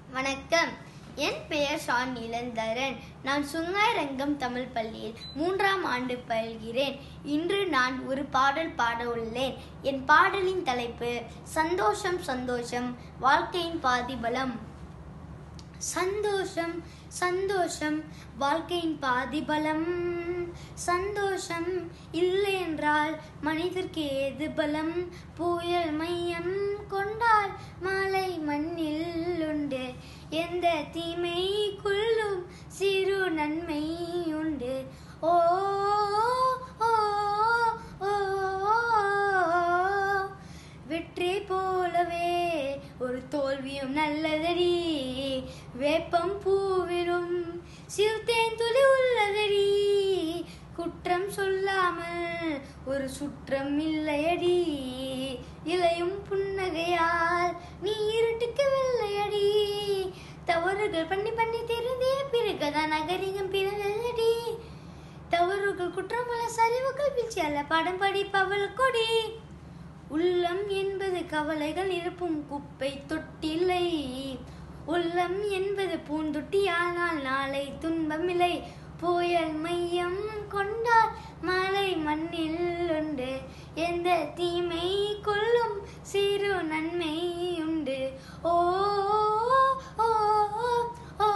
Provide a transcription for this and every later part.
வணக்கம் என் பெயர் ஷான் இளந்தரன் நான் சுங்காரங்கம் தமிழ் பள்ளியில் மூன்றாம் ஆண்டு பயில்கிறேன் இன்று நான் ஒரு பாடல் பாட உள்ளேன் என் பாடலின் தலைப்பு சந்தோஷம் சந்தோஷம் வாழ்க்கையின் பாதிபலம் சந்தோஷம் சந்தோஷம் வாழ்க்கையின் பாதிபலம் சந்தோஷம் இல்லை என்றால் மனிதர்க்கு ஏது பலம் புயல் மையம் கொண்டால் மாலை மண்ணில் உண்டு எந்த தீமை கொள்ளும் சிறு நன்மை உண்டு ஓ ஓ, ஓ, வெற்றி போலவே ஒரு தோல்வியும் நல்லதடி வேப்பம் பூவிலும் சிறுத்தேன் துளி உள்ளதடி குற்றம் சொல்லாமல் ஒரு சுற்றம் இல்லையடி இலையும் புன்னகையால் நீ இருட்டுக்கு வெள்ளையடி தவறுகள் பண்ணி பண்ணி தெரிந்தே பிறகுதான் நகரிகம் பிறந்ததடி தவறுகள் குற்றமல்ல சரிவுகள் வீழ்ச்சி அல்ல படம் படிப்பவள் கொடி உள்ளம் என்பது கவலைகள் நிரப்பும் குப்பை தொட்டிலை உள்ளம் என்பது பூந்தொட்டி ஆனால் நாளை துன்பமில்லை புயல் மையம் கொண்டால் மலை மண்ணில் உண்டு எந்த தீமை கொள்ளும் சிறு நன்மை உண்டு ஓ ஓ ஓ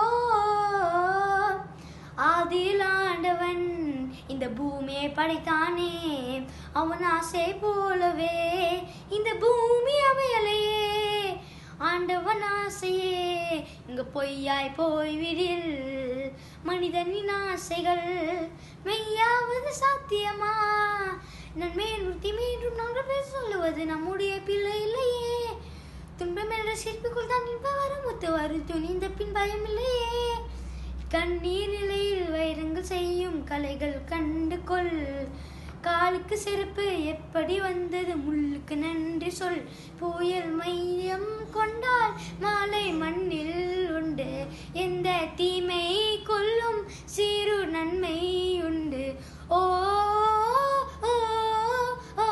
ஆதியில் ஆண்டவன் இந்த பூமியை படைத்தானே அவன் ஆசை போலவே இந்த பூமி அமையலையே ஆண்டவன் ஆசையே இங்க பொய்யாய் போய்விடில் மனிதனின் ஆசைகள் மெய்யாவது சாத்தியமா நான் மேன்முத்தி மீண்டும் நாங்கள் பேச சொல்லுவது நம்முடைய பிள்ளை இல்லையே துன்பம் என்ற சிற்பிக்குள் தான் இன்ப வரும் முத்து வரும் துணிந்த பின் பயம் இல்லையே கண்ணீர் நிலையில் வைரங்கள் செய்யும் கலைகள் கண்டு கொள் காலுக்கு செருப்பு எப்படி வந்தது முள்ளுக்கு நன்றி சொல் புயல் மையம் கொண்டால் மாலை மண்ணில் உண்டு எந்த தீமை கொல்லும் சிறு நன்மை உண்டு ஓ ஓ, ஓ,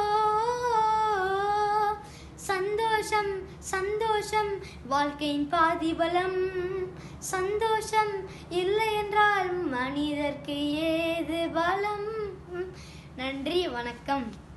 சந்தோஷம் சந்தோஷம் வாழ்க்கையின் பாதிபலம் சந்தோஷம் இல்லை என்றால் மனிதர்க்கு ஏது பலம் நன்றி வணக்கம்